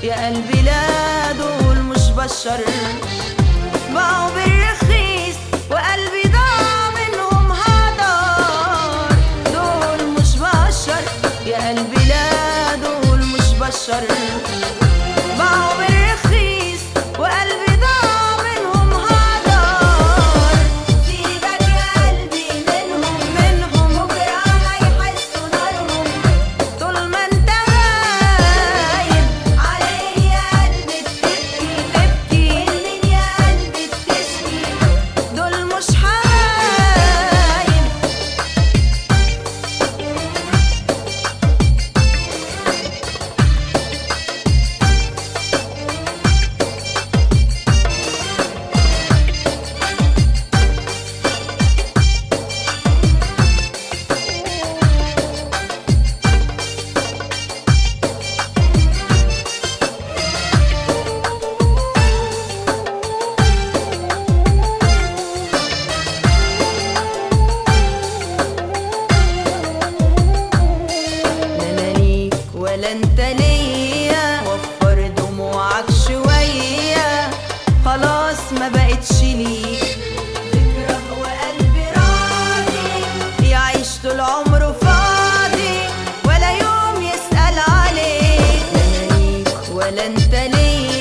يا قلبي لا دول مش بشر باعوا بالرخيص وقلبي ضاع منهم هدار دول مش بشر يا قلبي لا دول مش بشر باعوا بالرخيص وقلبي ضاع منهم هدار سيبك يا قلبي منهم منهم بكره هيحسوا نارهم طول ما انت غايب عليه يا قلبي بتبكي تبكي منين يا قلبي بتشكي دول مش حبايب لا انا ليك ولا انت ليا وفر دموعك شوية خلاص ما بقتش ليك تكره وقلبي راضي يعيش طول عمره فاضي ولا يوم يسأل عليك لا انا ليك ولا انت ليا